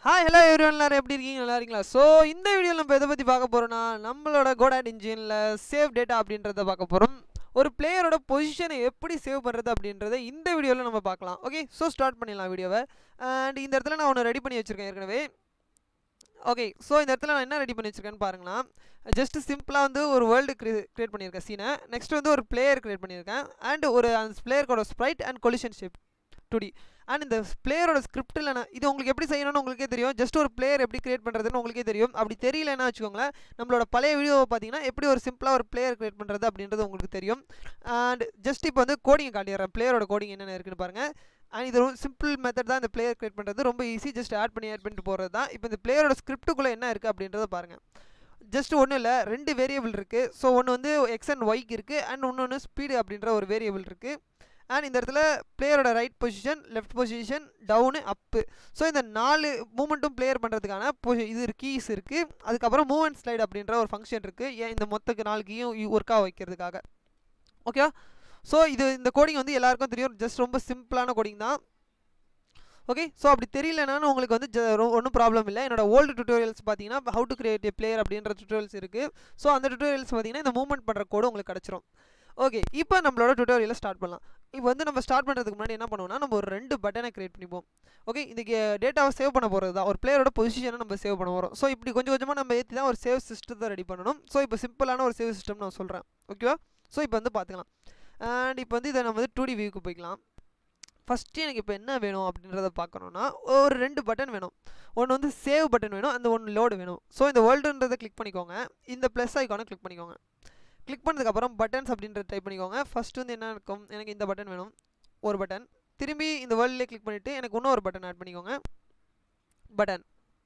hi hello everyone எல்லாரும் எப்படி இருக்கீங்க நல்லா இருக்கீங்களா ஸோ இந்த வீடியோவில் நம்ம எதை பற்றி பார்க்க போகிறோம்னா நம்மளோட கோடாட் இன்ஜினில் சேவ் டேட்டா அப்படின்றத பார்க்க போகிறோம் ஒரு பிளேயரோட பொசிஷனை எப்படி சேவ் பண்ணுறது அப்படின்றத இந்த வீடியோவில் நம்ம பார்க்கலாம் ஓகே ஸோ ஸ்டார்ட் பண்ணிடலாம் வீடியோவை அண்ட் இந்த இடத்துல நான் ஒன்று ரெடி பண்ணி வச்சுருக்கேன் ஏற்கனவே ஓகே ஸோ இந்த இடத்துல நான் என்ன ரெடி பண்ணி வச்சிருக்கேன்னு பாருங்களா ஜஸ்ட் சிம்பிளாக வந்து ஒரு வேர்ல்டு க்ரி க்ரியேட் பண்ணியிருக்கேன் சீனை நெக்ஸ்ட் வந்து ஒரு பிளேயர் க்ரியேட் பண்ணியிருக்கேன் அண்ட் ஒரு அந்த பிளேயருக்கோட sprite and collision shape two D and இந்த பிளேயரோட ஸ்கிரிப்டில் நான் இது உங்களுக்கு எப்படி செய்யணும்னு உங்களுக்கே தெரியும் ஜஸ்ட் ஒரு பிளேயர் எப்படி கிரியேட் பண்ணுறதுன்னு உங்களுக்கே தெரியும் அப்படி தெரியலன்னா வச்சுக்கோங்களேன் நம்மளோட பழைய வீடியோவை பார்த்தீங்கன்னா எப்படி ஒரு சிம்பிளாக ஒரு பிளேயர் கிரியேட் பண்ணுறது அப்படின்றது உங்களுக்கு தெரியும் அண்ட் ஜஸ்ட் இப்போ வந்து கோடிங் காட்டிடுறேன் பிளேயரோட கோடிங் என்னென்ன இருக்குன்னு பாருங்கள் அண்ட் இது ரொம்ப சிம்பிள் மெத்தட் தான் இந்த பிளேயர் கிரியேட் பண்ணுறது ரொம்ப ஈஸி ஜஸ்ட் ஆட் பண்ணி ஆட் பண்ணிட்டு போகிறது தான் இப்போ இந்த பிளேயரோட ஸ்கிரிப்ட்டுக்குள்ளே என்ன இருக்குது அப்படின்றத பாருங்கள் ஜஸ்ட் ஒன்றும் இல்லை ரெண்டு வேரியபிள் இருக்குது ஸோ ஒன்று வந்து எக்ஸ் அண்ட் ஒய்க்கு இருக்குது அண்ட் இன்னொன்று ஸ்பீடு அப்படின்ற ஒரு வேரியபிள் இருக்குது அண்ட் இந்த இடத்துல பிளேயரோட right position left position down up so இந்த நாலு மூமெண்ட்டும் பிளேயர் பண்ணுறதுக்கான பொசி இது கீஸ் இருக்குது அதுக்கப்புறம் மூவ்மெண்ட் ஸ்லைட் அப்படின்ற ஒரு ஃபங்க்ஷன் இருக்குது ஏன் இந்த மொத்த நாலு கீயும் ஒர்க்காக வைக்கிறதுக்காக ஓகேவா ஸோ இது இந்த கோடிங் வந்து எல்லாருக்கும் தெரியும் ஜஸ்ட் ரொம்ப சிம்பிளான கோடிங் தான் ஓகே ஸோ அப்படி தெரியலனாலும் உங்களுக்கு வந்து ஒன்றும் ப்ராப்ளம் இல்லை என்னோட ஓல்டு டுட்டோரியல்ஸ் பார்த்தீங்கன்னா how to create a player அப்படின்ற டுட்டோரியல்ஸ் இருக்குது ஸோ அந்த டுட்டோரியல்ஸ் பார்த்தீங்கன்னா இந்த மூவ்மெண்ட் பண்ணுற கோடு உங்களுக்கு கிடச்சிரும் ஓகே இப்போ நம்மளோட டுட்டோரியலை ஸ்டார்ட் பண்ணலாம் இப்போ வந்து நம்ம ஸ்டார்ட் பண்ணுறதுக்கு முன்னாடி என்ன பண்ணுவோம்னா நம்ம ஒரு ரெண்டு பட்டனை கிரியேட் பண்ணிப்போம் ஓகே இந்த டேட்டாவை சேவ் பண்ண போகிறது தான் ஒரு பிளேயரோட பொசிஷனை நம்ம சேவ் பண்ண போகிறோம் ஸோ இப்படி கொஞ்சம் கொஞ்சமாக நம்ம ஏற்றி தான் ஒரு சேவ் சிஸ்டத்தை ரெடி பண்ணணும் ஸோ இப்போ சிம்பிளான ஒரு சேவ் சிஸ்டம் நான் சொல்கிறேன் ஓகேவா ஸோ இப்போ வந்து பார்த்துக்கலாம் அண்ட் இப்போ வந்து இதை நம்ம வந்து டூ டி வியூக்கு போய்க்கலாம் ஃபஸ்ட்டு எனக்கு இப்போ என்ன வேணும் அப்படின்றத பார்க்கணுன்னா ஒரு ரெண்டு பட்டன் வேணும் ஒன்று வந்து சேவ் பட்டன் வேணும் அந்த ஒன்று லோடு வேணும் ஸோ இந்த வேர்ல்டுன்றதை கிளிக் பண்ணிக்கோங்க இந்த ப்ளஸ் ஐக்கானை கிளிக் பண்ணிக்கோங்க கிளிக் பண்ணதுக்கப்புறம் பட்டன்ஸ் அப்படின்றத டைப் பண்ணிக்கோங்க ஃபஸ்ட்டு வந்து என்ன இருக்கும் எனக்கு இந்த பட்டன் வேணும் ஒரு பட்டன் திரும்பி இந்த வேர்ல்ட்லேயே கிளிக் பண்ணிவிட்டு எனக்கு இன்னும் ஒரு பட்டன் ஆட் பண்ணிக்கோங்க பட்டன்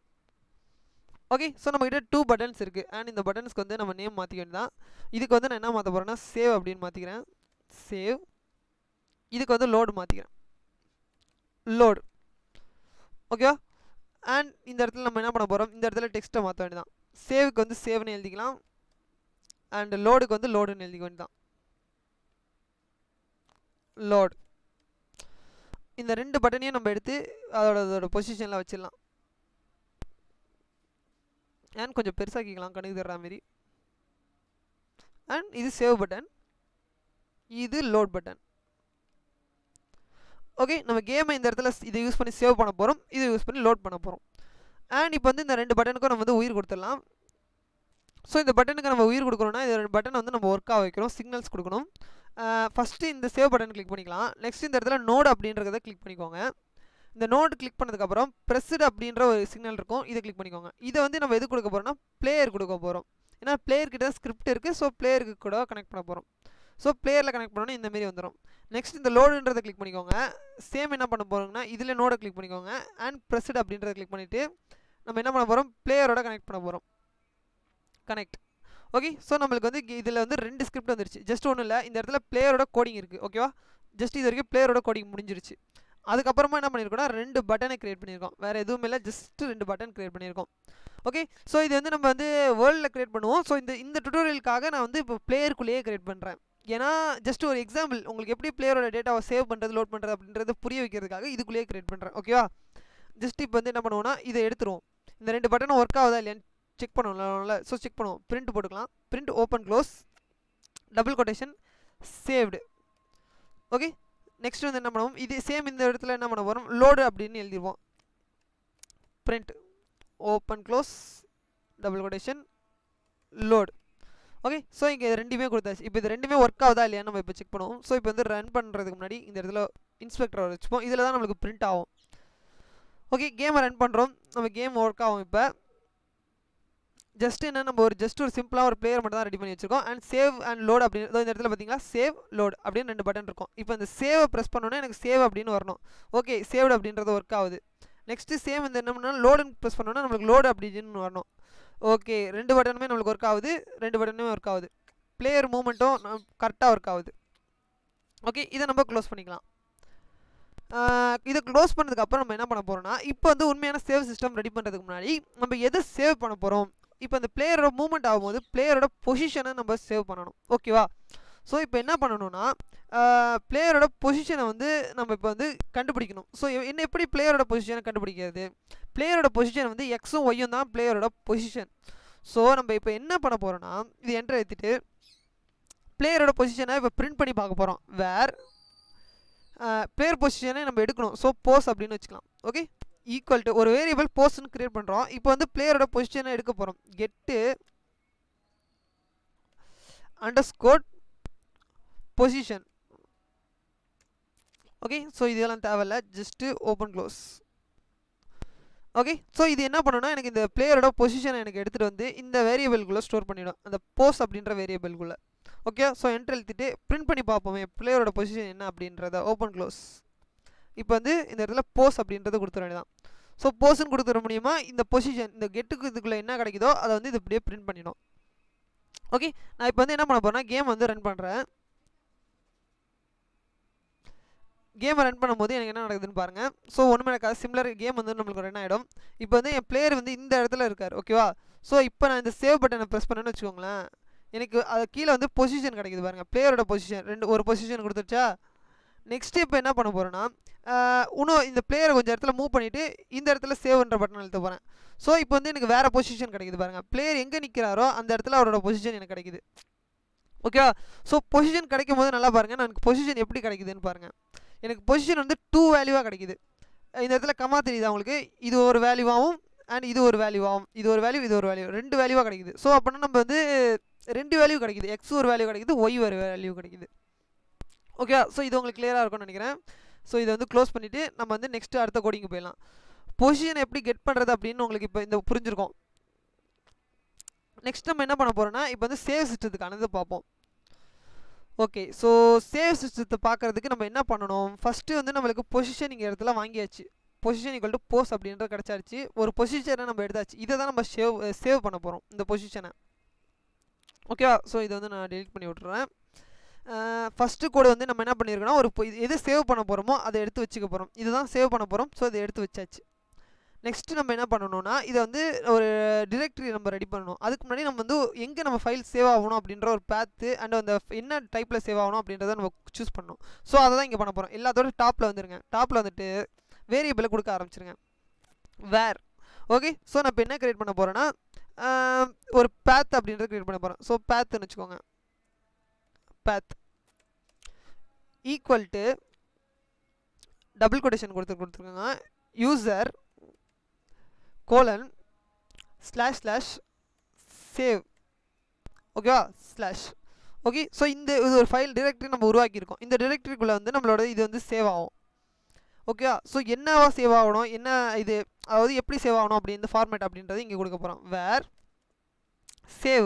ஓகே ஸோ நம்மக்கிட்ட டூ பட்டன்ஸ் இருக்குது அண்ட் இந்த பட்டன்ஸ்க்கு வந்து நம்ம நேம் மாற்றிக்க வேண்டியதான் இதுக்கு வந்து நான் என்ன மாற்ற போகிறேன்னா சேவ் அப்படின்னு மாற்றிக்கிறேன் சேவ் இதுக்கு வந்து லோடு மாற்றிக்கிறேன் லோடு ஓகேவா அண்ட் இந்த இடத்துல நம்ம என்ன பண்ண போகிறோம் இந்த இடத்துல டெக்ஸ்ட்டை மாற்ற வேண்டியதான் சேவுக்கு வந்து சேவ்னு எழுதிக்கலாம் அண்ட் லோடுக்கு வந்து லோடுன்னு எழுதிக்க வேண்டியதான் லோட் இந்த ரெண்டு பட்டனையும் நம்ம எடுத்து அதோட அதோட பொசிஷனில் வச்சிடலாம் அண்ட் கொஞ்சம் பெருசாக்கிக்கலாம் கணக்கு தர்ற மாரி அண்ட் இது சேவ் பட்டன் இது லோட் பட்டன் ஓகே நம்ம கேமை இந்த இடத்துல இதை யூஸ் பண்ணி சேவ் பண்ண போகிறோம் இதை யூஸ் பண்ணி லோட் பண்ண போகிறோம் அண்ட் இப்போ வந்து இந்த ரெண்டு பட்டனுக்கும் நம்ம வந்து உயிர் கொடுத்துடலாம் ஸோ இந்த பட்டனுக்கு நம்ம உயிர் கொடுக்கணும்னா இந்த பட்டனை வந்து நம்ம ஒர்க்காக வைக்கிறோம் சிக்னல்ஸ் கொடுக்கணும் ஃபஸ்ட்டு இந்த சேவ் பட்டன் கிளிக் பண்ணிக்கலாம் நெக்ஸ்ட் இந்த இடத்துல நோடு அப்படின்றத கிளிக் பண்ணிக்கோங்க இந்த நோடு கிளிக் பண்ணதுக்கப்புறம் ப்ரெஸ்டு அப்படின்ற ஒரு சிக்னல் இருக்கும் இதை கிளிக் பண்ணிக்கோங்க இதை வந்து நம்ம எது கொடுக்க போகிறோம்னா பிளேயர் கொடுக்க போகிறோம் ஏன்னா பிளேயர்கிட்ட ஸ்கிரிப்ட் இருக்குது ஸோ பிளேயருக்கு கூட கனெக்ட் பண்ண போகிறோம் ஸோ பிளேயரில் கனெக்ட் பண்ணோன்னா இந்தமாரி வந்துடும் நெக்ஸ்ட் இந்த லோடுன்றதை கிளிக் பண்ணிக்கோங்க சேம் என்ன பண்ண போகிறோம்னா இதில் நோடை கிளிக் பண்ணிக்கோங்க அண்ட் ப்ரெஸ்டு அப்படின்றத கிளிக் பண்ணிவிட்டு நம்ம என்ன பண்ண போகிறோம் பிளேயரோட கனெக்ட் பண்ண போகிறோம் கனெக்ட் ஓகே ஸோ நம்மளுக்கு வந்து இதில் வந்து ரெண்டு ஸ்கிரிப்ட் வந்துருச்சு ஜஸ்ட் ஒன்றும் இல்லை இந்த இடத்துல பிளேயரோட கோடிங் இருக்குது ஓகேவா ஜஸ்ட் இது வரைக்கும் பிளேயரோட கோடிங் முடிஞ்சிருச்சு அதுக்கப்புறமா என்ன பண்ணியிருக்கோம்னா ரெண்டு பட்டனை க்ரியேட் பண்ணியிருக்கோம் வேறு எதுவும் இல்லை ஜஸ்ட் ரெண்டு பட்டன் க்ரியேட் பண்ணியிருக்கோம் ஓகே ஸோ இது வந்து நம்ம வந்து வேர்ல்டில் க்ரியேட் பண்ணுவோம் ஸோ இந்த இந்த டுட்டோரியலுக்காக நான் வந்து இப்போ பிளேயருக்குள்ளேயே க்ரியேட் பண்ணுறேன் ஏன்னா ஜஸ்ட் ஒரு எக்ஸாம்பிள் உங்களுக்கு எப்படி பிளேயரோட டேட்டாவை சேவ் பண்ணுறது லோட் பண்ணுறது அப்படின்றத புரிய வைக்கிறதுக்காக இதுக்குள்ளேயே க்ரியேட் பண்ணுறேன் ஓகேவா ஜஸ்ட் இப்போ வந்து என்ன பண்ணுவோம்னா இதை எடுத்துருவோம் இந்த ரெண்டு பட்டனும் ஒர்க் ஆகுதா இல்லையான்னு செக் பண்ணுவோம்ல ஸோ செக் பண்ணுவோம் பிரிண்ட் போட்டுக்கலாம் print open close double quotation saved okay next வந்து என்ன பண்ணுவோம் இது சேம் இந்த இடத்துல என்ன பண்ண போகிறோம் லோடு அப்படின்னு எழுதிடுவோம் print open close double quotation load okay so இங்கே ரெண்டுமே கொடுத்தாச்சு இப்போ இது ரெண்டுமே ஒர்க் ஆகுதா இல்லையா நம்ம இப்போ செக் பண்ணுவோம் ஸோ இப்போ வந்து ரன் பண்ணுறதுக்கு முன்னாடி இந்த இடத்துல இன்ஸ்பெக்டர் வச்சுப்போம் இதில் தான் நம்மளுக்கு பிரிண்ட் ஆகும் ஓகே கேமை ரன் பண்ணுறோம் நம்ம கேம் ஒர்க் ஆகும் இப்போ ஜஸ்ட் என்ன நம்ம ஒரு ஜஸ்ட் ஒரு சிம்பிளாக ஒரு பிளேயர் மட்டும் தான் ரெடி பண்ணி வச்சிருக்கோம் அண்ட் சேவ் அண்ட் லோட் அப்படின்னு இந்த இடத்துல பார்த்தீங்களா சேவ் லோட் அப்படின்னு ரெண்டு பட்டன் இருக்கும் இப்போ இந்த சேவை ப்ரெஸ் பண்ணோன்னே எனக்கு சேவ் அப்படின்னு வரணும் ஓகே சேவ்டு அப்படின்றது ஒர்க் ஆகுது நெக்ஸ்ட்டு சேவ் இந்த என்ன பண்ணால் லோடுன்னு ப்ரெஸ் பண்ணோன்னா நம்மளுக்கு லோடு அப்படின்னு வரணும் ஓகே ரெண்டு பட்டனுமே நம்மளுக்கு ஒர்க் ஆகுது ரெண்டு பட்டனுமே ஒர்க் ஆகுது பிளேயர் மூமெண்ட்டும் கரெக்டாக ஒர்க் ஆகுது ஓகே இதை நம்ம க்ளோஸ் பண்ணிக்கலாம் இதை க்ளோஸ் பண்ணதுக்கப்புறம் நம்ம என்ன பண்ண போகிறோம்னா இப்போ வந்து உண்மையான சேவ் சிஸ்டம் ரெடி பண்ணுறதுக்கு முன்னாடி நம்ம எதை சேவ் பண்ண போகிறோம் இப்போ அந்த பிளேயரோட மூவ்மெண்ட் ஆகும்போது பிளேயரோட பொசிஷனை நம்ம சேவ் பண்ணணும் ஓகேவா ஸோ இப்போ என்ன பண்ணணும்னா பிளேயரோட பொசிஷனை வந்து நம்ம இப்போ வந்து கண்டுபிடிக்கணும் ஸோ என்ன எப்படி பிளேயரோட பொசிஷனை கண்டுபிடிக்கிறது பிளேயரோட பொசிஷன் வந்து எக்ஸும் ஒய்யும் தான் பிளேயரோட பொசிஷன் ஸோ நம்ம இப்போ என்ன பண்ண போகிறோன்னா இது என்ட்ரு ஏற்றிட்டு பிளேயரோட பொசிஷனை இப்போ பிரிண்ட் பண்ணி பார்க்க போகிறோம் வேர் பிளேயர் பொசிஷனை நம்ம எடுக்கணும் ஸோ போஸ் அப்படின்னு வச்சுக்கலாம் ஓகே ஈக்குவல் டு ஒரு வேரியபிள் போஸ்ட்னு கிரியேட் பண்ணுறோம் இப்போ வந்து பிளேயரோட பொசிஷனை எடுக்க போகிறோம் get underscore position okay so இதெல்லாம் தேவையில்ல just open close okay so இது என்ன பண்ணணும்னா எனக்கு இந்த பிளேயரோட பொசிஷனை எனக்கு எடுத்துகிட்டு வந்து இந்த வேரியபிள்குள்ளே ஸ்டோர் பண்ணிடும் அந்த போஸ் அப்படின்ற வேரியபிள்குள்ளே ஓகே ஸோ என்ட்ரு எழுத்திட்டு பிரிண்ட் பண்ணி பார்ப்போமே பிளேயரோட பொசிஷன் என்ன அப்படின்றத ஓப்பன் க்ளோஸ் இப்போ வந்து இந்த இடத்துல போஸ் அப்படின்றத கொடுத்துட வேண்டியதான் ஸோ போஸ்ன்னு கொடுத்துட முடியுமா இந்த பொசிஷன் இந்த கெட்டுக்கு இதுக்குள்ளே என்ன கிடைக்குதோ அதை வந்து இது இப்படியே பிரிண்ட் பண்ணிடும் ஓகே நான் இப்போ வந்து என்ன பண்ண போகிறேன்னா கேம் வந்து ரன் பண்ணுறேன் கேமை ரன் பண்ணும்போது எனக்கு என்ன நடக்குதுன்னு பாருங்கள் ஸோ ஒன்றுமே நடக்காது சிம்லர் கேம் வந்து நம்மளுக்கு ரன் ஆகிடும் இப்போ வந்து என் பிளேயர் வந்து இந்த இடத்துல இருக்கார் ஓகேவா ஸோ இப்போ நான் இந்த சேவ் பட்டனை ப்ரெஸ் பண்ணேன்னு வச்சுக்கோங்களேன் எனக்கு அது கீழே வந்து பொசிஷன் கிடைக்குது பாருங்கள் பிளேயரோட பொசிஷன் ரெண்டு ஒரு பொசிஷன் கொடுத்துருச்சா நெக்ஸ்ட்டு இப்போ என்ன பண்ண போகிறேன்னா இன்னும் இந்த பிளேயரை கொஞ்சம் இடத்துல மூவ் பண்ணிவிட்டு இந்த இடத்துல சேவ்ன்ற பட்டன் அழுத்த போகிறேன் ஸோ இப்போ வந்து எனக்கு வேறு பொசிஷன் கிடைக்குது பாருங்கள் பிளேயர் எங்கே நிற்கிறாரோ அந்த இடத்துல அவரோட பொசிஷன் எனக்கு கிடைக்குது ஓகேவா ஸோ பொசிஷன் கிடைக்கும் போது நல்லா பாருங்கள் எனக்கு பொசிஷன் எப்படி கிடைக்குதுன்னு பாருங்கள் எனக்கு பொசிஷன் வந்து டூ வேல்யூவாக கிடைக்குது இந்த இடத்துல கமா தெரியுது உங்களுக்கு இது ஒரு வேல்யூவாகவும் அண்ட் இது ஒரு வேல்யூவாகவும் இது ஒரு வேல்யூ இது ஒரு வேல்யூ ரெண்டு வேல்யூவாக கிடைக்குது ஸோ அப்படின்னா நம்ம வந்து ரெண்டு வேல்யூ கிடைக்குது எக்ஸ் ஒரு வேல்யூ கிடைக்குது ஒய் ஒரு வேல்யூ கிடைக்குது ஓகே ஸோ இது உங்களுக்கு கிளியராக இருக்கும்னு நினைக்கிறேன் ஸோ இதை வந்து க்ளோஸ் பண்ணிவிட்டு நம்ம வந்து நெக்ஸ்ட்டு அடுத்த கோடிங்கு போயிடலாம் பொசிஷன் எப்படி கெட் பண்ணுறது அப்படின்னு உங்களுக்கு இப்போ இந்த புரிஞ்சிருக்கும் நெக்ஸ்ட் நம்ம என்ன பண்ண போகிறோம்னா இப்போ வந்து சேவ் சிஸ்டத்துக்கானது பார்ப்போம் ஓகே ஸோ சேவ் சிஸ்டத்தை பார்க்குறதுக்கு நம்ம என்ன பண்ணணும் ஃபஸ்ட்டு வந்து நம்மளுக்கு பொசிஷன் இங்கே இடத்துல வாங்கியாச்சு பொசிஷன் ஈக்குவல் டு போஸ் அப்படின்றது கிடச்சாச்சு ஒரு பொசிஷனை நம்ம எடுத்தாச்சு இதை தான் நம்ம சேவ் சேவ் பண்ண போகிறோம் இந்த பொசிஷனை ஓகேவா ஸோ இதை வந்து நான் டெலிட் பண்ணி விட்ருவேன் ஃபஸ்ட்டு கோடு வந்து நம்ம என்ன பண்ணியிருக்கோம்னா ஒரு எது சேவ் பண்ண போகிறோமோ அதை எடுத்து வச்சுக்க போகிறோம் இதுதான் சேவ் பண்ண போகிறோம் ஸோ இதை எடுத்து வச்சாச்சு நெக்ஸ்ட்டு நம்ம என்ன பண்ணணும்னா இதை வந்து ஒரு டிரெக்டரி நம்ம ரெடி பண்ணணும் அதுக்கு முன்னாடி நம்ம வந்து எங்கே நம்ம ஃபைல் சேவ் ஆகணும் அப்படின்ற ஒரு பேத்து அண்ட் அந்த என்ன டைப்பில் சேவ் ஆகணும் அப்படின்றத நம்ம சூஸ் பண்ணணும் ஸோ அதை தான் இங்கே பண்ண போகிறோம் எல்லாத்தோட டாப்பில் வந்துருங்க டாப்பில் வந்துட்டு வேரியபிளை கொடுக்க ஆரம்பிச்சிருங்க வேர் ஓகே ஸோ நான் இப்போ என்ன க்ரியேட் பண்ண போகிறேன்னா ஒரு பேத் அப்படின்றத க்ரியேட் பண்ண போகிறேன் ஸோ பேத்துன்னு வச்சுக்கோங்க path equal to double quotation கொடுத்து கொடுத்துருக்காங்க user colon slash slash save ஓகேவா ஸ்லாஷ் ஓகே ஸோ இந்த இது ஒரு ஃபைல் டிரெக்டரி நம்ம உருவாக்கியிருக்கோம் இந்த டிரெக்டரிக்குள்ளே வந்து நம்மளோட இது வந்து சேவ் ஆகும் ஓகேவா ஸோ என்னவா சேவ் ஆகணும் என்ன இது அதாவது எப்படி சேவ் ஆகணும் அப்படி இந்த ஃபார்மேட் அப்படின்றது இங்கே கொடுக்க போகிறோம் வேர் சேவ்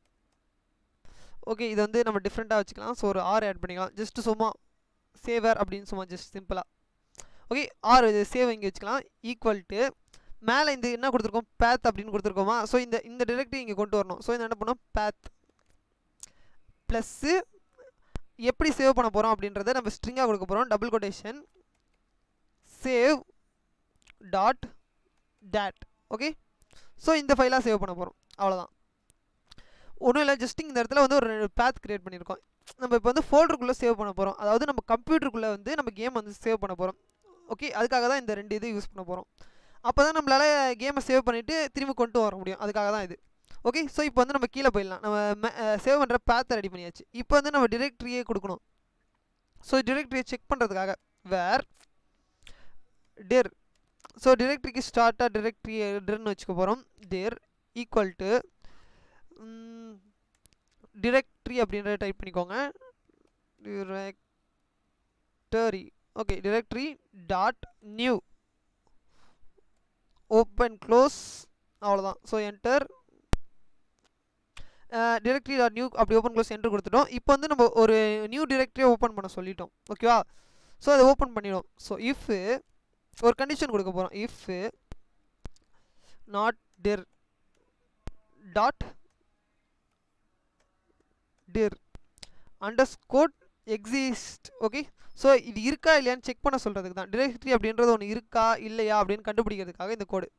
ஓகே இது வந்து நம்ம டிஃப்ரெண்ட்டாக வச்சுக்கலாம் ஸோ ஒரு ஆர் ஆட் பண்ணிக்கலாம் ஜஸ்ட் சும்மா சேவர் அப்படின்னு சும்மா ஜஸ்ட் சிம்பிளாக ஓகே ஆர் இது சேவ் இங்கே வச்சுக்கலாம் ஈக்குவல் டு மேலே இந்த என்ன கொடுத்துருக்கோம் பேத் அப்படின்னு கொடுத்துருக்கோமா ஸோ இந்த இந்த டிரெக்டரி இங்கே கொண்டு வரணும் ஸோ இந்த என்ன பண்ணோம் பேத் ப்ளஸ்ஸு எப்படி சேவ் பண்ண போகிறோம் அப்படின்றத நம்ம ஸ்ட்ரிங்காக கொடுக்க போகிறோம் double quotation save dot dat okay so இந்த ஃபைலாக சேவ் பண்ண போகிறோம் அவ்வளோதான் ஒன்றும் இல்லை ஜஸ்ட் இந்த இடத்துல வந்து ஒரு பேத் க்ரியேட் பண்ணியிருக்கோம் நம்ம இப்போ வந்து ஃபோல்டருக்குள்ளே சேவ் பண்ண போகிறோம் அதாவது நம்ம கம்ப்யூட்டருக்குள்ளே வந்து நம்ம கேம் வந்து சேவ் பண்ண போகிறோம் ஓகே அதுக்காக தான் இந்த ரெண்டு இது யூஸ் பண்ண போகிறோம் அப்போ தான் நம்மளால் கேமை சேவ் பண்ணிவிட்டு திரும்பி கொண்டு வர முடியும் அதுக்காக தான் இது ஓகே ஸோ இப்போ வந்து நம்ம கீழே போயிடலாம் நம்ம சேவ் பண்ணுற பேத்தை ரெடி பண்ணியாச்சு இப்போ வந்து நம்ம டிரெக்டரியே கொடுக்கணும் ஸோ டிரெக்டரியை செக் பண்ணுறதுக்காக வேர் டெர் ஸோ டிரெக்டரிக்கு ஸ்டார்ட்டாக டிரெக்டரி டெர்னு வச்சுக்க போகிறோம் டெர் ஈக்குவல் டு டிரெக்டரி அப்படின்றத டைப் பண்ணிக்கோங்க directory okay directory dot new open close அவ்வளோதான் so enter directory dot new அப்படி ஓப்பன் க்ளோஸ் என்டர் கொடுத்துட்டோம் இப்போ வந்து நம்ம ஒரு நியூ டிரெக்டரியை ஓப்பன் பண்ண சொல்லிட்டோம் ஓகேவா ஸோ அதை ஓப்பன் பண்ணிடும் ஸோ இஃப் ஒரு கண்டிஷன் கொடுக்க போகிறோம் if not dir dot dir underscore exist okay so இது இருக்கா இல்லையான்னு செக் பண்ண சொல்கிறதுக்கு தான் டிரெக்டரி அப்படின்றது ஒன்று இருக்கா இல்லையா அப்படின்னு கண்டுபிடிக்கிறதுக்காக இந்த கோடு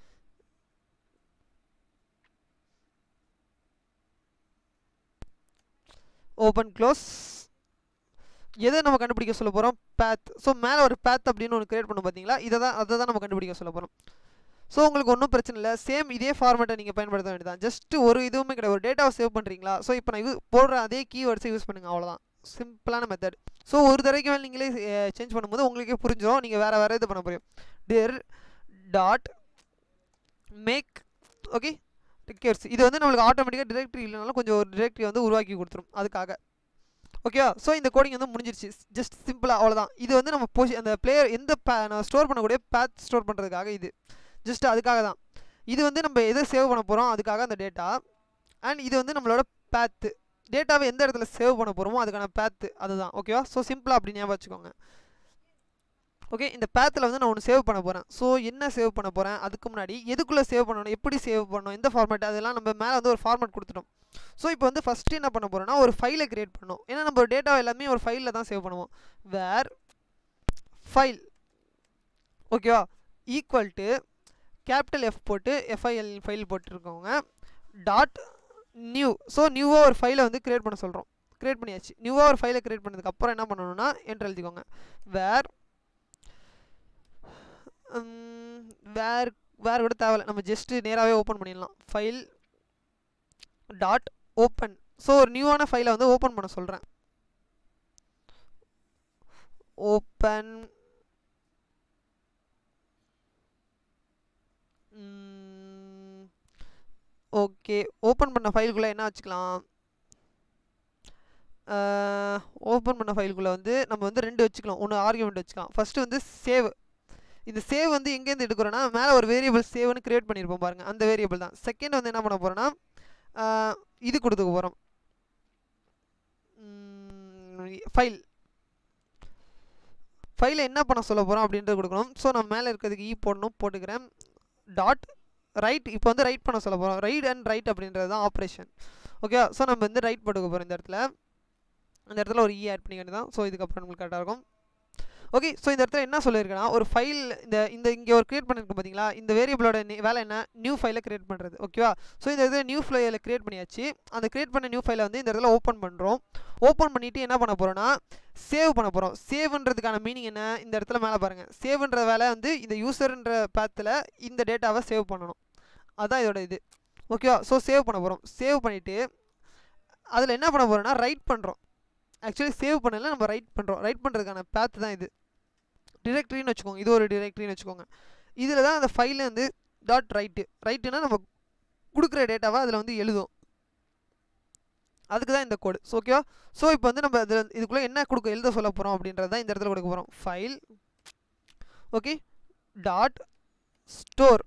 ஓப்பன் க்ளோஸ் எதை நம்ம கண்டுபிடிக்க சொல்ல போகிறோம் பேத் ஸோ மேலே ஒரு பேத் அப்படின்னு ஒன்று கிரியேட் பண்ண பார்த்தீங்களா இதை தான் அதை தான் நம்ம கண்டுபிடிக்க சொல்ல போகிறோம் ஸோ உங்களுக்கு ஒன்றும் பிரச்சனை இல்லை சேம் இதே ஃபார்மேட்டை நீங்கள் பயன்படுத்த வேண்டியதான் ஜஸ்ட் ஒரு இதுவுமே கிடையாது ஒரு டேட்டாவை சேவ் பண்ணுறீங்களா ஸோ இப்போ நான் யூஸ் போடுற அதே கீவேர்ட்ஸை யூஸ் பண்ணுங்கள் அவ்வளோதான் சிம்பிளான மெத்தட் ஸோ ஒரு தடவைக்கு மேலே நீங்களே சேஞ்ச் பண்ணும்போது உங்களுக்கே புரிஞ்சிடும் நீங்கள் வேறு வேறு இது பண்ண முடியும் டிர் டாட் மேக் ஓகே ரிக்கர்ஸ் இது வந்து நம்மளுக்கு ஆட்டோமேட்டிக்காக டிரெக்டரி இல்லைனாலும் கொஞ்சம் ஒரு டிரெக்டரி வந்து உருவாக்கி கொடுத்துரும் அதுக்காக ஓகேவா ஸோ இந்த கோடிங் வந்து முடிஞ்சிருச்சு ஜஸ்ட் சிம்பிளாக அவ்வளோதான் இது வந்து நம்ம பொசி அந்த பிளேயர் எந்த பே நான் ஸ்டோர் பண்ணக்கூடிய பேத் ஸ்டோர் பண்ணுறதுக்காக இது ஜஸ்ட் அதுக்காக தான் இது வந்து நம்ம எதை சேவ் பண்ண போகிறோம் அதுக்காக அந்த டேட்டா அண்ட் இது வந்து நம்மளோட பேத்து டேட்டாவை எந்த இடத்துல சேவ் பண்ண போகிறோமோ அதுக்கான பேத்து அதுதான் ஓகேவா ஸோ சிம்பிளாக அப்படி ஞாபகம் வச்சுக்கோங்க ஓகே இந்த பேத்தில் வந்து நான் ஒன்று சேவ் பண்ண போகிறேன் ஸோ என்ன சேவ் பண்ண போகிறேன் அதுக்கு முன்னாடி எதுக்குள்ளே சேவ் பண்ணணும் எப்படி சேவ் பண்ணணும் எந்த ஃபார்மேட் அதெல்லாம் நம்ம மேலே வந்து ஒரு ஃபார்மேட் கொடுத்துட்டோம் ஸோ இப்போ வந்து ஃபஸ்ட்டு என்ன பண்ண போகிறோம்னா ஒரு ஃபைலை க்ரியேட் பண்ணணும் ஏன்னா நம்ம டேட்டா எல்லாமே ஒரு ஃபைலில் தான் சேவ் பண்ணுவோம் வேர் ஃபைல் ஓகேவா ஈக்குவல் டு கேபிட்டல் எஃப் போட்டு எஃப்ஐஎல் ஃபைல் போட்டுருக்கோங்க டாட் நியூ ஸோ நியூவாக ஒரு ஃபைலை வந்து க்ரியேட் பண்ண சொல்கிறோம் க்ரியேட் பண்ணியாச்சு நியூவாக ஒரு ஃபைலை க்ரியேட் பண்ணதுக்கப்புறம் என்ன பண்ணணும்னா என்ட்ரு எழுதிக்கோங்க வேர் வேர் வேறு கூட தேவையில்ல நம்ம ஜஸ்ட்டு நேராகவே ஓப்பன் பண்ணிடலாம் ஃபைல் டாட் ஓப்பன் ஸோ ஒரு நியூவான ஃபைலை வந்து ஓப்பன் பண்ண சொல்கிறேன் ஓப்பன் ஓகே ஓப்பன் பண்ண ஃபைலுக்குள்ளே என்ன வச்சுக்கலாம் ஓப்பன் பண்ண ஃபைலுக்குள்ளே வந்து நம்ம வந்து ரெண்டு வச்சுக்கலாம் ஒன்று ஆர்குமெண்ட் வச்சுக்கலாம் ஃபஸ்ட்டு வந்து சேவ் இந்த சேவ் வந்து எங்கேருந்து எடுக்கிறோன்னா மேலே ஒரு வேரியபிள் சேவ்னு க்ரியேட் பண்ணியிருப்போம் பாருங்கள் அந்த வேரியபிள் தான் செகண்ட் வந்து என்ன பண்ண போகிறோன்னா இது கொடுத்துக்க போகிறோம் ஃபைல் ஃபைலை என்ன பண்ண சொல்ல போகிறோம் அப்படின்றது கொடுக்கணும் ஸோ நம்ம மேலே இருக்கிறதுக்கு இ போடணும் போட்டுக்கிறேன் டாட் ரைட் இப்போ வந்து ரைட் பண்ண சொல்ல போகிறோம் ரைட் அண்ட் ரைட் அப்படின்றது தான் ஆப்ரேஷன் ஓகே ஸோ நம்ம வந்து ரைட் போட்டுக்க போகிறோம் இந்த இடத்துல அந்த இடத்துல ஒரு இ ஆட் பண்ணிக்க வேண்டியதான் ஸோ இதுக்கப்புறம் நம்மளுக்கு கரெக்டாக இருக்கும் ஓகே ஸோ இந்த இடத்துல என்ன சொல்லியிருக்கேன்னா ஒரு ஃபைல் இந்த இந்த இங்கே ஒரு க்ரியேட் பண்ணியிருக்கோம் பார்த்தீங்களா இந்த வேரியபிளோட வேலை என்ன நியூ ஃபைலை க்ரியேட் பண்ணுறது ஓகேவா ஸோ இந்த இடத்துல நியூ ஃபைலை க்ரியேட் பண்ணியாச்சு அந்த க்ரியேட் பண்ண நியூ ஃபைலை வந்து இந்த இடத்துல ஓப்பன் பண்ணுறோம் ஓப்பன் பண்ணிவிட்டு என்ன பண்ண போகிறோன்னா சேவ் பண்ண போகிறோம் சேவ்ன்றதுக்கான மீனிங் என்ன இந்த இடத்துல மேலே பாருங்கள் சேவ்ன்ற வேலை வந்து இந்த யூசர்ன்ற பேத்தில் இந்த டேட்டாவை சேவ் பண்ணணும் அதுதான் இதோட இது ஓகேவா ஸோ சேவ் பண்ண போகிறோம் சேவ் பண்ணிவிட்டு அதில் என்ன பண்ண போகிறோன்னா ரைட் பண்ணுறோம் ஆக்சுவலி சேவ் பண்ணல நம்ம ரைட் பண்ணுறோம் ரைட் பண்ணுறதுக்கான பேத்து தான் இது டிரெக்டரின்னு வச்சுக்கோங்க இது ஒரு டிரெக்டரின்னு வச்சுக்கோங்க இதில் தான் அந்த ஃபைலில் வந்து டாட் ரைட்டு ரைட்டுனா நம்ம கொடுக்குற டேட்டாவை அதில் வந்து எழுதும் அதுக்கு தான் இந்த கோடு ஸோ ஓகேவா ஸோ இப்போ வந்து நம்ம இதில் இதுக்குள்ளே என்ன கொடுக்க எழுத சொல்ல போகிறோம் அப்படின்றது தான் இந்த இடத்துல கொடுக்க போகிறோம் file okay dot store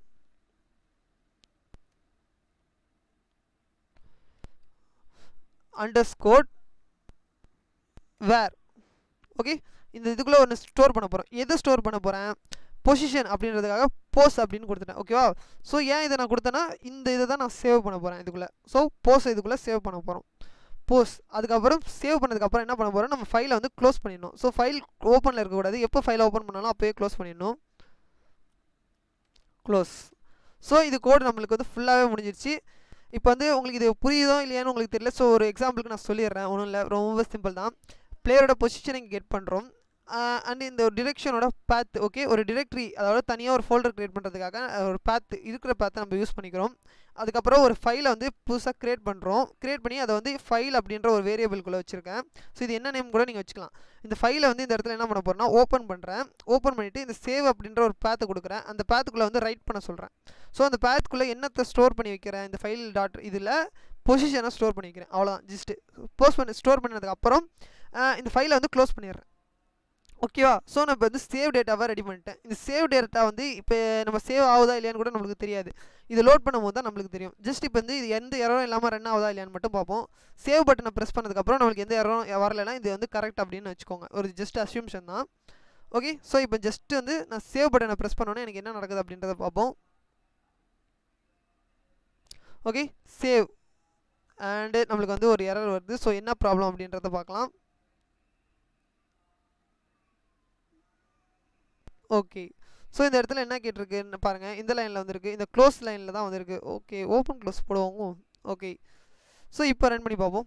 underscore var okay இந்த இதுக்குள்ளே ஒன்று ஸ்டோர் பண்ண போகிறோம் எதை ஸ்டோர் பண்ண போகிறேன் பொசிஷன் அப்படின்றதுக்காக போஸ் அப்படின்னு கொடுத்துட்டேன் ஓகேவா ஸோ ஏன் இதை நான் கொடுத்தேன்னா இந்த இதை தான் நான் சேவ் பண்ண போகிறேன் இதுக்குள்ளே ஸோ போஸ் இதுக்குள்ளே சேவ் பண்ண போகிறோம் போஸ் அதுக்கப்புறம் சேவ் பண்ணதுக்கப்புறம் என்ன பண்ண போகிறோம் நம்ம ஃபைலை வந்து க்ளோஸ் பண்ணிடணும் ஸோ ஃபைல் ஓப்பனில் இருக்கக்கூடாது எப்போ ஃபைலை ஓப்பன் பண்ணாலும் அப்போயே க்ளோஸ் பண்ணிடணும் க்ளோஸ் ஸோ இது கோடு நம்மளுக்கு வந்து ஃபுல்லாகவே முடிஞ்சிருச்சு இப்போ வந்து உங்களுக்கு இது புரியுதோ இல்லையான்னு உங்களுக்கு தெரியல ஸோ ஒரு எக்ஸாம்பிளுக்கு நான் சொல்லிடுறேன் ஒன்றும் இல்லை ரொம்ப சிம்பிள் தான் பிளேயரோட பொசிஷனை இங்கே கெட் பண்ணுறோம் அண்ட் இந்த ஒரு டிரெக்ஷனோட பேத் ஓகே ஒரு டிரெக்டரி அதாவது தனியாக ஒரு ஃபோல்டர் க்ரியேட் பண்ணுறதுக்காக ஒரு பேத் இருக்கிற பேத்தை நம்ம யூஸ் பண்ணிக்கிறோம் அதுக்கப்புறம் ஒரு ஃபைலை வந்து புதுசாக க்ரியேட் பண்ணுறோம் க்ரியேட் பண்ணி அதை வந்து ஃபைல் அப்படின்ற ஒரு வேரியபிள்குள்ளே வச்சுருக்கேன் ஸோ இது என்ன நேம் கூட நீங்கள் வச்சுக்கலாம் இந்த ஃபைலை வந்து இந்த இடத்துல என்ன பண்ண போகிறேன்னா ஓப்பன் பண்ணுறேன் ஓப்பன் பண்ணிவிட்டு இந்த சேவ் அப்படின்ற ஒரு பேத்தை கொடுக்குறேன் அந்த பேத்துக்குள்ளே வந்து ரைட் பண்ண சொல்கிறேன் ஸோ அந்த பேத்துக்குள்ளே என்னத்தை ஸ்டோர் பண்ணி வைக்கிறேன் இந்த ஃபைல் டாட் இதில் பொசிஷனை ஸ்டோர் பண்ணி வைக்கிறேன் அவ்வளோதான் ஜஸ்ட்டு போஸ்ட் பண்ணி ஸ்டோர் பண்ணதுக்கப்புறம் இந்த ஃபைலை வந்து க்ளோஸ் பண்ணிடுறேன் ஓகேவா ஸோ நான் இப்போ வந்து சேவ் டேட்டாவை ரெடி பண்ணிட்டேன் இந்த சேவ் டேட்டா வந்து இப்போ நம்ம சேவ் ஆகுதா இல்லையான்னு கூட நம்மளுக்கு தெரியாது இது லோட் பண்ணும்போது தான் நம்மளுக்கு தெரியும் ஜஸ்ட் இப்போ வந்து இது எந்த எரரும் இல்லாமல் ரன் ஆகுதா இல்லையான்னு மட்டும் பார்ப்போம் சேவ் பட்டனை ப்ரெஸ் பண்ணதுக்கப்புறம் நம்மளுக்கு எந்த எரரும் வரலைன்னா இது வந்து கரெக்ட் அப்படின்னு வச்சுக்கோங்க ஒரு ஜஸ்ட் அஸ்யூம்ஷன் தான் ஓகே ஸோ இப்போ ஜஸ்ட் வந்து நான் சேவ் பட்டனை ப்ரெஸ் பண்ணோன்னே எனக்கு என்ன நடக்குது அப்படின்றத பார்ப்போம் ஓகே சேவ் அண்டு நம்மளுக்கு வந்து ஒரு எரர் வருது ஸோ என்ன ப்ராப்ளம் அப்படின்றத பார்க்கலாம் ஓகே ஸோ இந்த இடத்துல என்ன கேட்டிருக்குன்னு பாருங்கள் இந்த லைனில் வந்திருக்கு இந்த க்ளோஸ் லைனில் தான் வந்திருக்கு ஓகே ஓப்பன் க்ளோஸ் போடுவோம் ஓகே ஸோ இப்போ ரன் பண்ணி பார்ப்போம்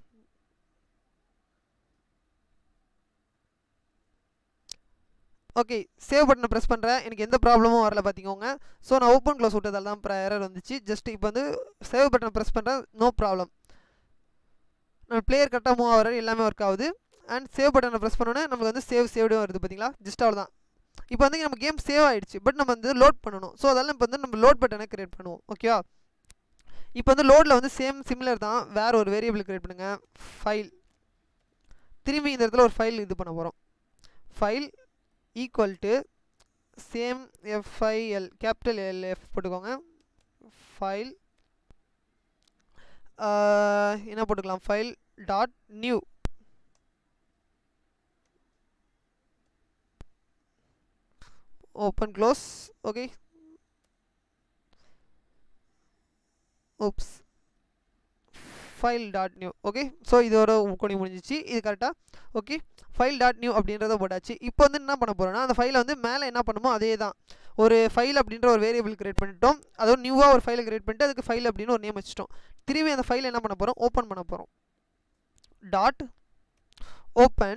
ஓகே சேவ் பட்டனை ப்ரெஸ் பண்ணுறேன் எனக்கு எந்த ப்ராப்ளமும் வரல பார்த்திக்கோங்க ஸோ நான் ஓப்பன் க்ளோஸ் விட்டதால தான் எரர் வந்துச்சு ஜஸ்ட் இப்போ வந்து சேவ் பட்டனை ப்ரெஸ் பண்ணுறேன் நோ ப்ராப்ளம் நம்ம பிளேயர் கரெக்டாக மூவ் ஆகிற எல்லாமே ஒர்க் ஆகுது அண்ட் சேவ் பட்டனை ப்ரெஸ் பண்ணோன்னே நமக்கு வந்து சேவ் சேவ்டும் வருது பார்த்தீங்களா ஜஸ்ட் அவ்வளோ தான் இப்போ வந்து நம்ம கேம் சேவ் ஆகிடுச்சு பட் நம்ம வந்து லோட் பண்ணணும் ஸோ அதெல்லாம் இப்போ வந்து நம்ம லோட் பட்டனை க்ரியேட் பண்ணுவோம் ஓகேவா இப்போ வந்து லோடில் வந்து சேம் சிமிலர் தான் வேறு ஒரு வேரியபிள் க்ரியேட் பண்ணுங்கள் ஃபைல் திரும்பி இந்த இடத்துல ஒரு ஃபைல் இது பண்ண போகிறோம் file equal to same FIL capital LF போட்டுக்கோங்க ஃபைல் என்ன போட்டுக்கலாம் file dot new open close okay oops file dot new okay so இதோட கொடி முடிஞ்சிச்சு இது கரெக்டாக ஓகே ஃபைல் டாட் நியூ அப்படின்றத போட்டாச்சு இப்போ வந்து என்ன பண்ண போகிறோன்னா அந்த ஃபைலை வந்து மேலே என்ன பண்ணுமோ அதே தான் ஒரு ஃபைல் அப்படின்ற ஒரு வேரியபிள் கிரியேட் பண்ணிட்டோம் அதோட நியூவாக ஒரு ஃபைலை கிரியேட் பண்ணிட்டு அதுக்கு ஃபைல் அப்படின்னு ஒரு நேம் வச்சிட்டோம் திரும்பி அந்த ஃபைலை என்ன பண்ண போகிறோம் ஓப்பன் பண்ண போகிறோம் டாட் ஓப்பன்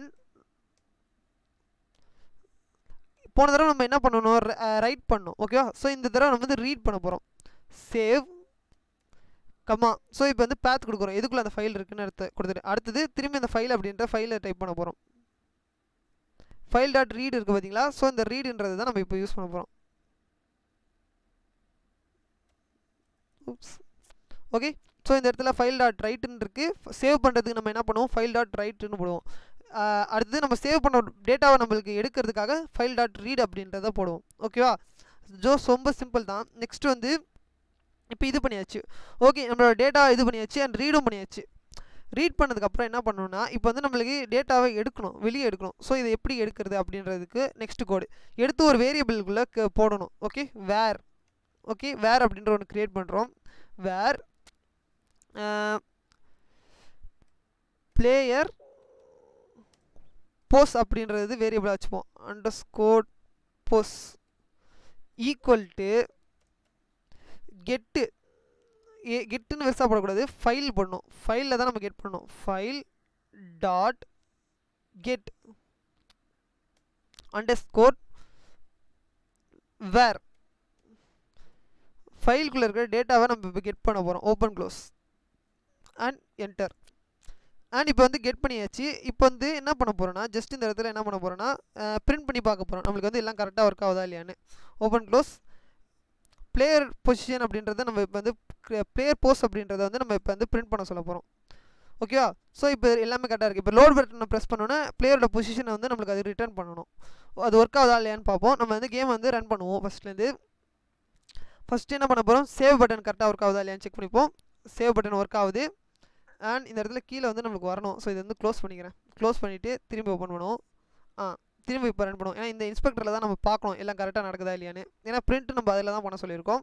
போன தடவை நம்ம என்ன பண்ணணும் ரைட் பண்ணோம் ஓகேவா ஸோ இந்த தடவை நம்ம வந்து ரீட் பண்ண போகிறோம் சேவ் கம்மா ஸோ இப்போ வந்து பேத் கொடுக்குறோம் எதுக்குள்ளே அந்த ஃபைல் இருக்குன்னு எடுத்து கொடுத்துட்டு அடுத்தது திரும்பி அந்த ஃபைல் அப்படின்ற ஃபைலை டைப் பண்ண போகிறோம் ஃபைல் டாட் ரீட் இருக்குது பார்த்தீங்களா ஸோ இந்த ரீடுன்றது தான் நம்ம இப்போ யூஸ் பண்ண போகிறோம் ஓகே ஸோ இந்த இடத்துல ஃபைல் டாட் ரைட்டுன்னு இருக்குது சேவ் பண்ணுறதுக்கு நம்ம என்ன பண்ணுவோம் ஃபைல் டாட் ரைட்டுன்னு போடுவோம் அடுத்தது நம்ம சேவ் பண்ண டேட்டாவை நம்மளுக்கு எடுக்கிறதுக்காக ஃபைல் டாட் ரீட் அப்படின்றத போடுவோம் ஓகேவா ஜோ ரொம்ப சிம்பிள் தான் நெக்ஸ்ட் வந்து இப்போ இது பண்ணியாச்சு ஓகே நம்மளோட டேட்டா இது பண்ணியாச்சு அண்ட் ரீடும் பண்ணியாச்சு ரீட் பண்ணதுக்கப்புறம் என்ன பண்ணணும்னா இப்போ வந்து நம்மளுக்கு டேட்டாவை எடுக்கணும் வெளியே எடுக்கணும் ஸோ இதை எப்படி எடுக்கிறது அப்படின்றதுக்கு நெக்ஸ்ட் கோடு எடுத்து ஒரு வேரியபிள்குள்ளே போடணும் ஓகே வேர் ஓகே வேர் அப்படின்ற ஒன்று க்ரியேட் பண்ணுறோம் வேர் பிளேயர் போஸ் அப்படின்றது வேரியபிளாக வச்சுப்போம் underscore pos equal to get a கெட்டுன்னு பெருசாக போடக்கூடாது ஃபைல் பண்ணணும் ஃபைலில் தான் நம்ம கெட் பண்ணணும் file dot get underscore var ஃபைலுக்குள்ளே இருக்கிற டேட்டாவை நம்ம இப்போ கெட் பண்ண போகிறோம் open close and enter and இப்போ வந்து கெட் பண்ணியாச்சு இப்போ வந்து என்ன பண்ண போகிறோன்னா ஜஸ்ட் இந்த இடத்துல என்ன பண்ண போகிறோன்னா பிரிண்ட் பண்ணி பார்க்க போகிறோம் நம்மளுக்கு வந்து எல்லாம் கரெக்டாக ஒர்க் ஆகுதா இல்லையான்னு ஓப்பன் க்ளோஸ் பிளேயர் பொசிஷன் அப்படின்றத நம்ம இப்போ வந்து பிளேயர் போஸ்ட் அப்படின்றத வந்து நம்ம இப்போ வந்து பிரிண்ட் பண்ண சொல்ல போகிறோம் ஓகேவா ஸோ இப்போ எல்லாமே கரெக்டாக இருக்குது இப்போ லோட் பட்டனை ப்ரெஸ் பண்ணோன்னா பிளேயரோட பொசிஷனை வந்து நம்மளுக்கு அது ரிட்டர்ன் பண்ணணும் அது ஒர்க் ஆகுதா இல்லையான்னு பார்ப்போம் நம்ம வந்து கேம் வந்து ரன் பண்ணுவோம் ஃபஸ்ட்லேருந்து ஃபஸ்ட்டு என்ன பண்ண போகிறோம் சேவ் பட்டன் கரெக்டாக ஒர்க் ஆகுதா இல்லையான்னு செக் பண்ணிப்போம் சேவ் பட்டன் ஒர்க் ஆகுது அண்ட் இந்த இடத்துல கீழே வந்து நம்மளுக்கு வரணும் ஸோ இது வந்து க்ளோஸ் பண்ணிக்கிறேன் க்ளோஸ் பண்ணிவிட்டு திரும்பி ஓப்பன் பண்ணுவோம் ஆ திரும்பி இப்போ ரன் பண்ணுவோம் ஏன்னா இந்த இன்ஸ்பெக்டரில் தான் நம்ம பார்க்கணும் எல்லாம் கரெக்டாக நடக்குதா இல்லையான்னு ஏன்னா பிரிண்ட் நம்ம அதில் தான் பண்ண சொல்லியிருக்கோம்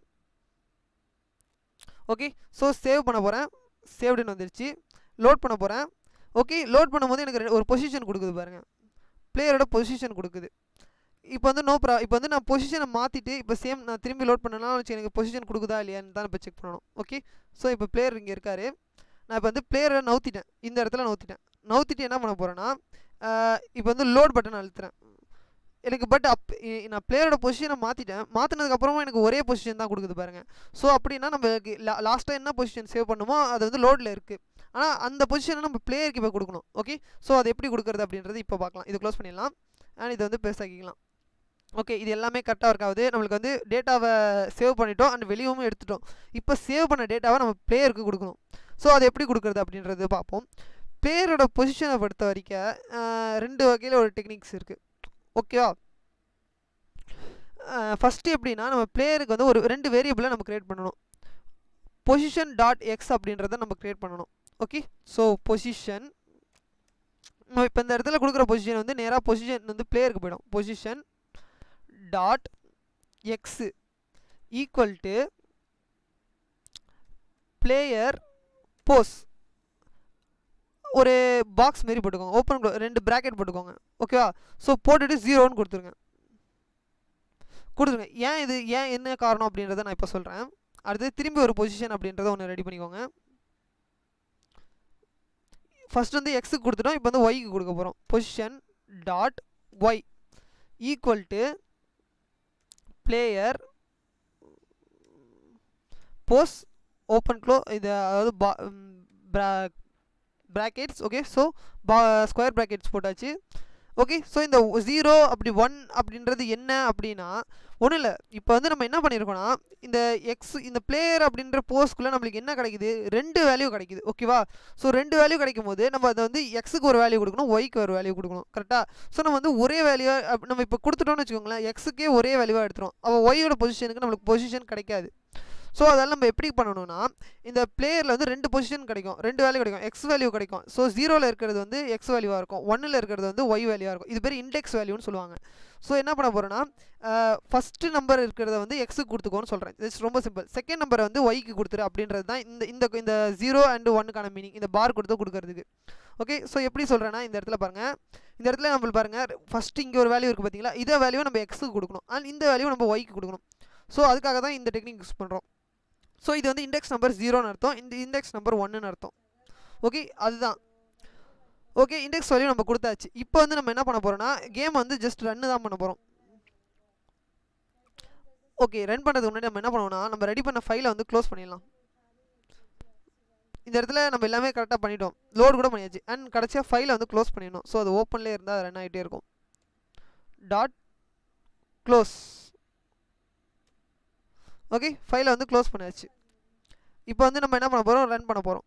ஓகே ஸோ சேவ் பண்ண போகிறேன் சேவ்டுன்னு வந்துருச்சு லோட் பண்ண போகிறேன் ஓகே லோட் பண்ணும்போது எனக்கு ஒரு பொசிஷன் கொடுக்குது பாருங்கள் பிளேயரோட பொசிஷன் கொடுக்குது இப்போ வந்து நோ ப்ரா இப்போ வந்து நான் பொசிஷனை மாற்றிட்டு இப்போ சேம் நான் திரும்பி லோட் பண்ணனாலும் வச்சு எனக்கு பொசிஷன் கொடுக்குதா இல்லையான்னு தான் இப்போ செக் பண்ணணும் ஓகே ஸோ இப்போ பிளேயர் இங்கே இருக்கார் நான் இப்போ வந்து பிளேயரை நவுத்திட்டேன் இந்த இடத்துல நவுத்திட்டேன் நவுத்திட்டு என்ன பண்ண போகிறேன்னா இப்போ வந்து லோட் பட்டன் அழுத்துறேன் எனக்கு பட் அப் நான் பிளேயரோட பொசிஷனை மாற்றிட்டேன் மாற்றினதுக்கப்புறமா எனக்கு ஒரே பொசிஷன் தான் கொடுக்குது பாருங்கள் ஸோ அப்படின்னா நம்ம லாஸ்ட்டாக என்ன பொசிஷன் சேவ் பண்ணுமோ அது வந்து லோடில் இருக்குது ஆனால் அந்த பொசிஷனை நம்ம பிளேயருக்கு இப்போ கொடுக்கணும் ஓகே ஸோ அது எப்படி கொடுக்குறது அப்படின்றது இப்போ பார்க்கலாம் இது க்ளோஸ் பண்ணிடலாம் அண்ட் இதை வந்து பெருசாக்கிக்கலாம் ஓகே இது எல்லாமே கரெக்டாக ஒர்க் ஆகுது நம்மளுக்கு வந்து டேட்டாவை சேவ் பண்ணிட்டோம் அண்ட் வெளியவும் எடுத்துட்டோம் இப்போ சேவ் பண்ண டேட்டாவை நம்ம பிளேயருக்கு கொடுக்கணும் ஸோ அது எப்படி கொடுக்குறது அப்படின்றது பார்ப்போம் பிளேயரோட பொசிஷனை பொறுத்த வரைக்கும் ரெண்டு வகையில் ஒரு டெக்னிக்ஸ் இருக்குது ஓகேவா ஃபஸ்ட்டு எப்படின்னா நம்ம பிளேயருக்கு வந்து ஒரு ரெண்டு வேரியபிளை நம்ம க்ரியேட் பண்ணணும் பொசிஷன் டாட் எக்ஸ் அப்படின்றத நம்ம க்ரியேட் பண்ணணும் ஓகே ஸோ பொசிஷன் நம்ம இப்போ இந்த இடத்துல கொடுக்குற பொசிஷன் வந்து நேராக பொசிஷன் வந்து பிளேயருக்கு போயிடும் position dot x equal to player pos ஒரு பாக்ஸ் மாரி போட்டுக்கோங்க ஓப்பன் ரெண்டு ப்ராக்கெட் போட்டுக்கோங்க ஓகேவா ஸோ போட்டுட்டு ஜீரோன்னு கொடுத்துருங்க கொடுத்துருங்க ஏன் இது ஏன் என்ன காரணம் அப்படின்றத நான் இப்போ சொல்கிறேன் அடுத்து திரும்பி ஒரு பொசிஷன் அப்படின்றத ஒன்று ரெடி பண்ணிக்கோங்க ஃபஸ்ட் வந்து எக்ஸுக்கு கொடுத்துட்டோம் இப்போ வந்து ஒய்க்கு கொடுக்க போகிறோம் position dot y equal to player pos open close இது அதாவது பா ப்ராக்கெட்ஸ் ஓகே ஸோ பா ஸ்கொயர் ப்ராக்கெட்ஸ் போட்டாச்சு ஓகே ஸோ இந்த ஜீரோ அப்படி ஒன் அப்படின்றது என்ன அப்படின்னா ஒன்றும் இல்லை இப்போ வந்து நம்ம என்ன பண்ணியிருக்கோம்னா இந்த எக்ஸ் இந்த பிளேயர் அப்படின்ற போஸ்ட்குள்ளே நம்மளுக்கு என்ன கிடைக்குது ரெண்டு வேல்யூ கிடைக்குது ஓகேவா ஸோ ரெண்டு வேல்யூ கிடைக்கும் போது நம்ம அதை வந்து எக்ஸுக்கு ஒரு வேல்யூ கொடுக்கணும் ஒய்க்கு ஒரு வேல்யூ கொடுக்கணும் கரெக்டாக ஸோ நம்ம வந்து ஒரே வேல்யூ நம்ம இப்போ கொடுத்துட்டோம்னு வச்சுக்கோங்களேன் எக்ஸுக்கே ஒரே வேல்யூவாக எடுத்துரும் அவள் ஒய்யோட பொசிஷனுக்கு நம்மளுக்கு பொசிஷன் கிடைக்காது ஸோ அதெல்லாம் நம்ம எப்படி பண்ணணும்னா இந்த பிளேயரில் வந்து ரெண்டு பொசிஷன் கிடைக்கும் ரெண்டு வேல்யூ கிடைக்கும் எக்ஸ் வேல்யூ கிடைக்கும் ஸோ ஜீரோவில் இருக்கிறது வந்து எக்ஸ் வேல்யூவாக இருக்கும் ஒன்னில் இருக்கிறது வந்து ஒய் வேல்யூவாக இருக்கும் இது பேர் இண்டெக்ஸ் வேல்யூன்னு சொல்லுவாங்க ஸோ என்ன பண்ண போகிறோன்னா ஃபஸ்ட்டு நம்பர் இருக்கிறத வந்து எக்ஸுக்கு கொடுத்துக்கோன்னு சொல்கிறேன் ஜஸ்ட் ரொம்ப சிம்பிள் செகண்ட் நம்பரை வந்து ஒய்க்கு கொடுத்துரு அப்படின்றது தான் இந்த இந்த இந்த ஜீரோ அண்ட் ஒன்னுக்கான மீனிங் இந்த பார் கொடுத்து கொடுக்கறதுக்கு ஓகே ஸோ எப்படி சொல்கிறேன்னா இந்த இடத்துல பாருங்கள் இந்த இடத்துல நம்மளுக்கு பாருங்கள் ஃபஸ்ட்டு இங்கே ஒரு வேல்யூ இருக்குது பார்த்தீங்களா இதே வேல்யூ நம்ம எக்ஸுக்கு கொடுக்கணும் அண்ட் இந்த வேல்யூ நம்ம ஒய்க்கு கொடுக்கணும் ஸோ அதுக்காக தான் இந்த டெக்னிக் யூஸ் பண்ணுறோம் ஸோ இது வந்து இண்டெக்ஸ் நம்பர் ஜீரோன்னு அர்த்தம் இந்த இண்டெக்ஸ் நம்பர் ஒன்றுன்னு அர்த்தம் ஓகே அதுதான் ஓகே இண்டெக்ஸ் வேல்யூ நம்ம கொடுத்தாச்சு இப்போ வந்து நம்ம என்ன பண்ண போகிறோம்னா கேம் வந்து ஜஸ்ட் ரன்னு தான் பண்ண போகிறோம் ஓகே ரன் பண்ணுறதுக்கு முன்னாடி நம்ம என்ன பண்ணுவோம்னா நம்ம ரெடி பண்ண ஃபைலை வந்து க்ளோஸ் பண்ணிடலாம் இந்த இடத்துல நம்ம எல்லாமே கரெக்டாக பண்ணிட்டோம் லோட் கூட பண்ணியாச்சு அண்ட் கடைசியாக ஃபைலை வந்து க்ளோஸ் பண்ணிடணும் ஸோ அது ஓப்பன்லேயே இருந்தால் அது ரன் ஆகிட்டே இருக்கும் டாட் க்ளோஸ் ஓகே ஃபைலை வந்து க்ளோஸ் பண்ணியாச்சு இப்போ வந்து நம்ம என்ன பண்ண போகிறோம் ரன் பண்ண போகிறோம்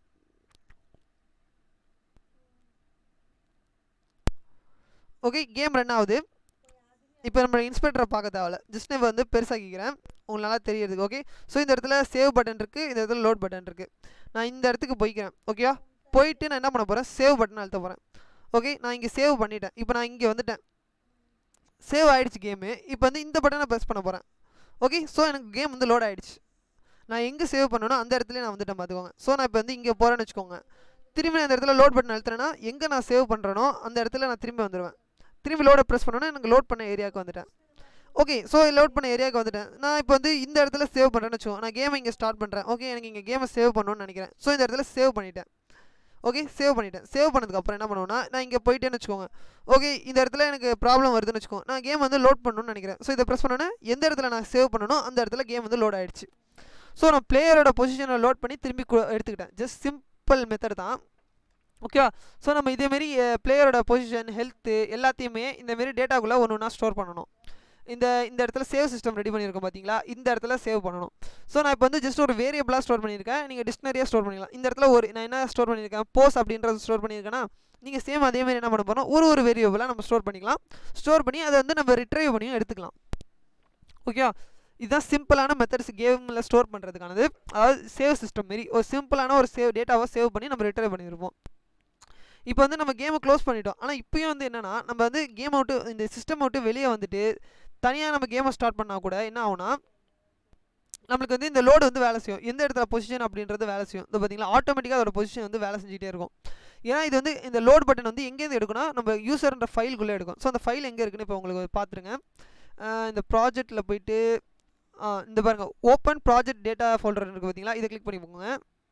ஓகே கேம் ரன் ஆகுது இப்போ நம்ம இன்ஸ்பெக்டரை பார்க்க தேவையில்ல ஜஸ்ட் நான் வந்து பெருசாக்கிக்கிறேன் உங்களுக்கு நல்லா தெரியறதுக்கு ஓகே ஸோ இந்த இடத்துல சேவ் பட்டன் இருக்குது இந்த இடத்துல லோட் பட்டன் இருக்குது நான் இந்த இடத்துக்கு போய்க்கிறேன் ஓகேவா போயிட்டு நான் என்ன பண்ண போகிறேன் சேவ் பட்டன் அழுத்த போகிறேன் ஓகே நான் இங்கே சேவ் பண்ணிட்டேன் இப்போ நான் இங்கே வந்துட்டேன் சேவ் ஆகிடுச்சு கேமு இப்போ வந்து இந்த பட்டனை ப்ரெஸ் பண்ண போகிறேன் ஓகே ஸோ எனக்கு கேம் வந்து லோட் ஆகிடுச்சு நான் எங்கே சேவ் பண்ணணும் அந்த இடத்துல நான் வந்துட்டேன் பார்த்துக்கோங்க ஸோ நான் இப்போ வந்து இங்கே போகிறேன்னு வச்சுக்கோங்க திரும்பி நான் அந்த இடத்துல லோட் பட்டன் அழுத்துறேன்னா எங்கே நான் சேவ் பண்ணுறேனோ அந்த இடத்துல நான் திரும்பி வந்துடுவேன் திரும்பி லோடை ப்ரெஸ் பண்ணோன்னா எனக்கு லோட் பண்ண ஏரியாவுக்கு வந்துட்டேன் ஓகே ஸோ லோட் பண்ண ஏரியாவுக்கு வந்துட்டேன் நான் இப்போ வந்து இந்த இடத்துல சேவ் பண்ணுறேன்னு வச்சுக்கோங்க நான் கேமை இங்கே ஸ்டார்ட் பண்ணுறேன் ஓகே எனக்கு இங்கே கேமை சேவ் பண்ணணும்னு நினைக்கிறேன் ஸோ இந்த இடத்துல சேவ் பண்ணிட்டேன் ஓகே சேவ் பண்ணிட்டேன் சேவ் பண்ணதுக்கப்புறம் என்ன பண்ணுவேன்னா நான் இங்கே போயிட்டேன்னு வச்சுக்கோங்க ஓகே இந்த இடத்துல எனக்கு ப்ராப்ளம் வருதுன்னு வச்சுக்கோங்க நான் கேம் வந்து லோட் பண்ணணும்னு நினைக்கிறேன் ஸோ இதை ப்ரெஸ் பண்ணோன்னே எந்த இடத்துல நான் சேவ் பண்ணணும் அந்த இடத்துல கேம் வந்து லோட் ஆகிடுச்சு ஸோ நான் பிளேயரோட பொசிஷனை லோட் பண்ணி திரும்பி எடுத்துக்கிட்டேன் ஜஸ்ட் சிம்பிள் மெத்தட் தான் ஓகேவா ஸோ நம்ம இதேமாரி பிளேயரோட பொசிஷன் ஹெல்த்து எல்லாத்தையுமே இந்தமாரி டேட்டாக்குள்ளே ஒன்று ஒன்றா ஸ்டோர் பண்ணணும் இந்த இந்த இடத்துல சேவ் சிஸ்டம் ரெடி பண்ணியிருக்கோம் பார்த்தீங்களா இந்த இடத்துல சேவ் பண்ணணும் ஸோ நான் இப்போ வந்து ஜஸ்ட் ஒரு வேரியபிளாக ஸ்டோர் பண்ணியிருக்கேன் நீங்கள் டிக்ஷனரியாக ஸ்டோர் பண்ணிக்கலாம் இந்த இடத்துல ஒரு நான் என்ன ஸ்டோர் பண்ணியிருக்கேன் போஸ் அப்படின்றது ஸ்டோர் பண்ணியிருக்கேன்னா நீங்கள் சேம் அதேமாதிரி என்ன பண்ண போகிறோம் ஒரு ஒரு வேரியபிளாக நம்ம ஸ்டோர் பண்ணிக்கலாம் ஸ்டோர் பண்ணி அதை வந்து நம்ம ரிட்ரைவ் பண்ணியும் எடுத்துக்கலாம் ஓகேவா இதுதான் சிம்பிளான மெத்தட்ஸ் கேமில் ஸ்டோர் பண்ணுறதுக்கானது அதாவது சேவ் சிஸ்டம் மாரி ஒரு சிம்பிளான ஒரு சேவ் டேட்டாவை சேவ் பண்ணி நம்ம ரிட்ரைவ் பண்ணியிருப்போம் இப்போ வந்து நம்ம கேமை க்ளோஸ் பண்ணிட்டோம் ஆனால் இப்போயும் வந்து என்னென்னா நம்ம வந்து கேம் அவுட்டு இந்த சிஸ்டம் அவுட்டு வெளியே வந்துட்டு தனியாக நம்ம கேமை ஸ்டார்ட் பண்ணால் கூட என்ன ஆகும்னா நம்மளுக்கு வந்து இந்த லோடு வந்து வேலை செய்யும் எந்த இடத்துல பொசிஷன் அப்படின்றது வேலை செய்யும் இந்த பார்த்தீங்களா ஆட்டோமேட்டிக்காக அதோட பொசிஷன் வந்து வேலை செஞ்சுட்டே இருக்கும் ஏன்னா இது வந்து இந்த லோட் பட்டன் வந்து எங்கேருந்து எடுக்கணும் நம்ம யூசர்ன்ற ஃபைலுக்குள்ளே எடுக்கும் ஸோ அந்த ஃபைல் எங்கே இருக்குன்னு இப்போ உங்களுக்கு பார்த்துருங்க இந்த ப்ராஜெக்டில் போயிட்டு இந்த பாருங்கள் ஓப்பன் ப்ராஜெக்ட் டேட்டா ஃபோல்டர் இருக்குது பார்த்தீங்களா இதை கிளிக் பண்ணி போங்க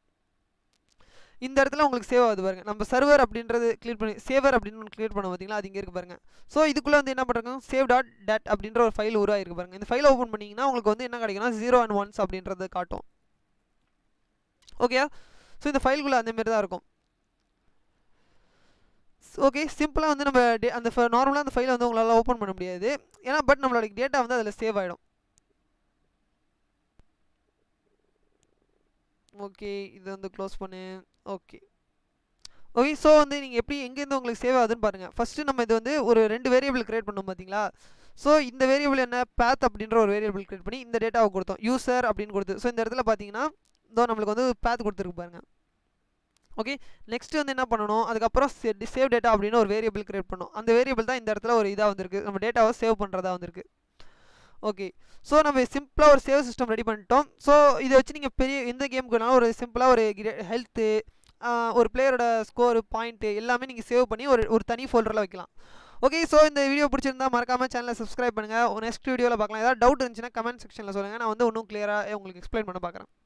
இந்த இடத்துல உங்களுக்கு சேவ் ஆகுது பாருங்க நம்ம சர்வர் அப்படின்றது கிளியர் பண்ணி சேவர் அப்படின்னு கிளியர் பண்ண பார்த்தீங்களா அது இங்கே இருக்கு பாருங்க ஸோ இதுக்குள்ளே வந்து என்ன பண்ணுறாங்க சேவ் டாட் டேட் அப்படின்ற ஒரு ஃபைல் உருவாயிருக்கு பாருங்க இந்த ஃபைலை ஓப்பன் பண்ணிங்கன்னா உங்களுக்கு வந்து என்ன கிடைக்கும்னா ஜீரோ அண்ட் ஒன்ஸ் அப்படின்றது காட்டும் ஓகே ஸோ இந்த ஃபைலுக்குள்ளே அந்தமாரி தான் இருக்கும் ஓகே சிம்பிளாக வந்து நம்ம டே அந்த நார்மலாக அந்த ஃபைலை வந்து உங்களால் ஓப்பன் பண்ண முடியாது ஏன்னா பட் நம்மளோட டேட்டா வந்து அதில் சேவ் ஆகிடும் ஓகே இது வந்து க்ளோஸ் பண்ணு ஓகே ஓகே ஸோ வந்து நீங்கள் எப்படி எங்கேருந்து உங்களுக்கு சேவ் ஆகுதுன்னு பாருங்கள் ஃபஸ்ட்டு நம்ம இது வந்து ஒரு ரெண்டு வேரியபிள் க்ரியேட் பண்ணோம் பார்த்தீங்களா ஸோ இந்த வேரியபிள் என்ன பேத் அப்படின்ற ஒரு வேரியபிள் க்ரியேட் பண்ணி இந்த டேட்டாவை கொடுத்தோம் யூசர் அப்படின்னு கொடுத்து ஸோ இந்த இடத்துல பார்த்தீங்கன்னா இதோ நம்மளுக்கு வந்து பேத் கொடுத்துருக்கு பாருங்க ஓகே நெக்ஸ்ட் வந்து என்ன பண்ணணும் அதுக்கப்புறம் சேவ் டேட்டா அப்படின்னு ஒரு வேரியபிள் க்ரியேட் பண்ணணும் அந்த வேரியபிள் தான் இந்த இடத்துல ஒரு இதாக வந்திருக்கு நம்ம டேட்டாவை சேவ் பண்ணுறதா வந்திருக்கு ஓகே ஸோ நம்ம சிம்பிளாக ஒரு சேவ் சிஸ்டம் ரெடி பண்ணிட்டோம் ஸோ இதை வச்சு நீங்கள் பெரிய எந்த கேமுக்கு வேணாலும் ஒரு சிம்பிளாக ஒரு ஹெல்த்து ஒரு பிளேயரோட ஸ்கோரு பாயிண்ட்டு எல்லாமே நீங்கள் சேவ் பண்ணி ஒரு ஒரு தனி ஃபோல்டரில் வைக்கலாம் ஓகே ஸோ இந்த வீடியோ பிடிச்சிருந்தா மறக்காமல் சேனலை சப்ஸ்கிரைப் பண்ணுங்கள் நெக்ஸ்ட் வீடியோவில் பார்க்கலாம் ஏதாவது டவுட் இருந்துச்சுன்னா கமெண்ட் செக்ஷனில் சொல்லுங்கள் நான் வந்து இன்னும் கிளியராக உங்களுக்கு எக்ஸ்பிளைன் பண்ண பார்க்குறேன்